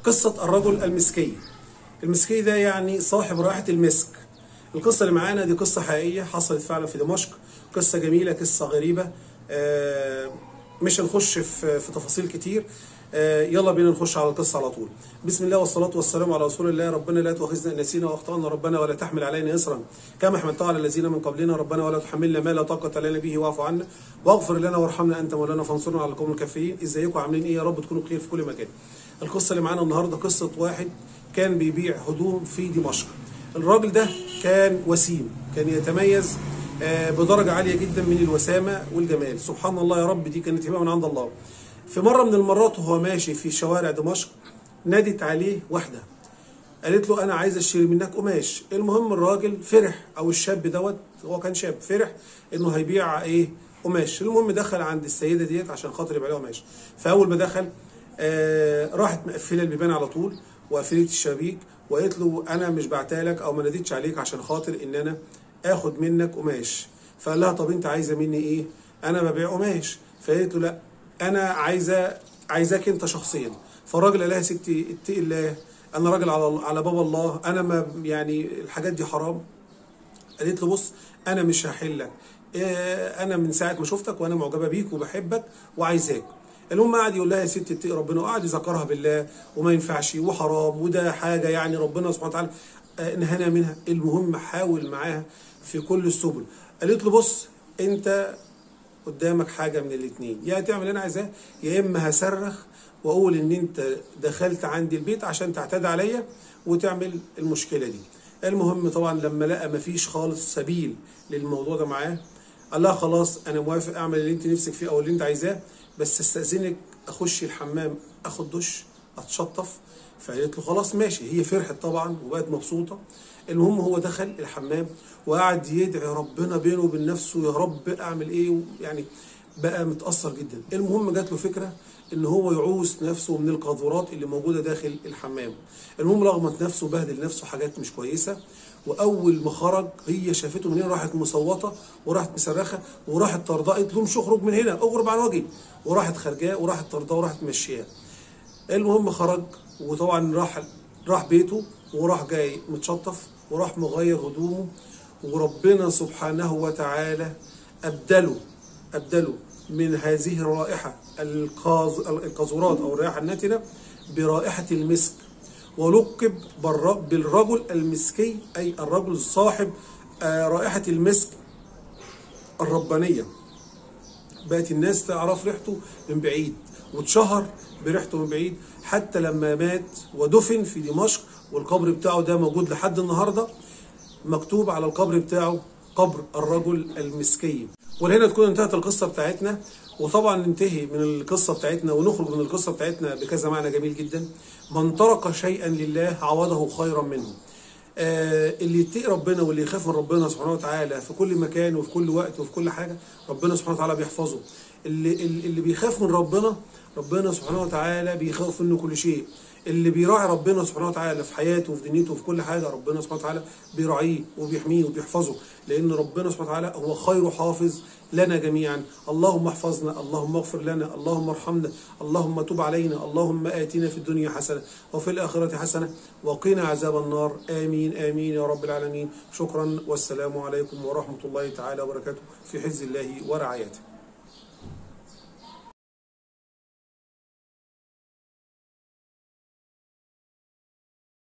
قصة الرجل المسكي المسكي ده يعني صاحب رائحة المسك القصة اللي معانا دي قصة حقيقية حصلت فعلا في دمشق قصة جميلة قصة غريبة آه، مش هنخش في في تفاصيل كتير آه، يلا بينا نخش على القصة على طول بسم الله والصلاة والسلام على رسول الله ربنا لا تؤاخذنا إن نسينا واخطأنا ربنا ولا تحمل علينا إصرا كما حملتها على الذين من قبلنا ربنا ولا تحملنا ما لا طاقة لنا به واعف عنا واغفر لنا وارحمنا أنت مولانا فانصرنا على القوم الكافرين ازيكم عاملين إيه يا رب تكونوا بخير في كل مكان القصة اللي معانا النهاردة قصة واحد كان بيبيع هدوم في دمشق الراجل ده كان وسيم كان يتميز آه، بدرجة عالية جدا من الوسامة والجمال سبحان الله يا رب دي كانت هبة من عند الله في مرة من المرات وهو ماشي في شوارع دمشق نادت عليه واحدة قالت له انا عايز اشتري منك قماش المهم الراجل فرح او الشاب دوت هو كان شاب فرح انه هيبيع ايه قماش المهم دخل عند السيده ديت عشان خاطر يبيع لها قماش فاول ما دخل آه راحت مقفله البيبان على طول وقفلت الشبابيك وقالت له انا مش بعتالك او ما ناديتش عليك عشان خاطر ان انا اخد منك قماش فقال لها طب انت عايزه مني ايه انا ببيع قماش فقالت له لا انا عايزه عايزاك انت شخصيا فالراجل قال لها يا ستي اتقي الله انا راجل على على باب الله انا ما يعني الحاجات دي حرام قالت له بص انا مش هحلك إيه، انا من ساعه ما شفتك وانا معجبه بيك وبحبك وعايزاك المهم قعد يقول لها يا ست اتقي ربنا وقعد يذكرها بالله وما ينفعش وحرام وده حاجه يعني ربنا سبحانه وتعالى آه، نهانا منها المهم حاول معاها في كل السبل قالت له بص انت قدامك حاجه من الاثنين يا تعمل اللي انا عايزاه يا اما هصرخ واقول ان انت دخلت عندي البيت عشان تعتدي عليا وتعمل المشكله دي المهم طبعا لما لقى مفيش خالص سبيل للموضوع ده معاه قال لها خلاص انا موافق اعمل اللي انت نفسك فيه او اللي انت عايزاه بس استاذنك اخش الحمام اخد دش اتشطف فقالت له خلاص ماشي هي فرحت طبعا وبقت مبسوطه المهم هو دخل الحمام وقعد يدعي ربنا بينه وبين نفسه يا رب اعمل ايه يعني بقى متاثر جدا المهم جات له فكره ان هو يعوز نفسه من القاذورات اللي موجوده داخل الحمام المهم لغمت نفسه بهدل نفسه حاجات مش كويسه واول ما خرج هي شافته من هنا راحت مصوته وراحت مصرخه وراحت طرداه قالت له مش اخرج من هنا اغرب عن وجهي وراحت خارجاه وراحت طرداه وراحت مشياه المهم خرج وطبعا راح راح بيته وراح جاي متشطف وراح مغير هدومه وربنا سبحانه وتعالى أبدله أبدله من هذه الرائحة القاز- القاذورات أو الرائحة الناتنة برائحة المسك ولقب بالر- بالرجل المسكي أي الرجل صاحب آه، رائحة المسك الربانية بقت الناس تعرف ريحته من بعيد واتشهر بريحته من بعيد حتى لما مات ودفن في دمشق والقبر بتاعه ده موجود لحد النهارده مكتوب على القبر بتاعه قبر الرجل المسكي ولهنا تكون انتهت القصة بتاعتنا وطبعا ننتهي من القصة بتاعتنا ونخرج من القصة بتاعتنا بكذا معنى جميل جدا من ترك شيئا لله عوضه خيرا منه آه، اللي يتقي ربنا واللي يخاف من ربنا سبحانه وتعالى في كل مكان وفي كل وقت وفي كل حاجه ربنا سبحانه وتعالى بيحفظه اللي اللي بيخاف من ربنا ربنا سبحانه وتعالى بيخاف منه كل شيء اللي بيراعي ربنا سبحانه وتعالى في حياته وفي دنيته وفي كل حاجه ربنا سبحانه وتعالى بيراعيه وبيحميه وبيحفظه لان ربنا سبحانه وتعالى هو خير حافظ لنا جميعا اللهم احفظنا اللهم اغفر لنا اللهم ارحمنا اللهم تب علينا اللهم آتنا في الدنيا حسنه وفي الاخره حسنه وقنا عذاب النار امين امين يا رب العالمين شكرا والسلام عليكم ورحمه الله تعالى وبركاته في حفظ الله ورعايته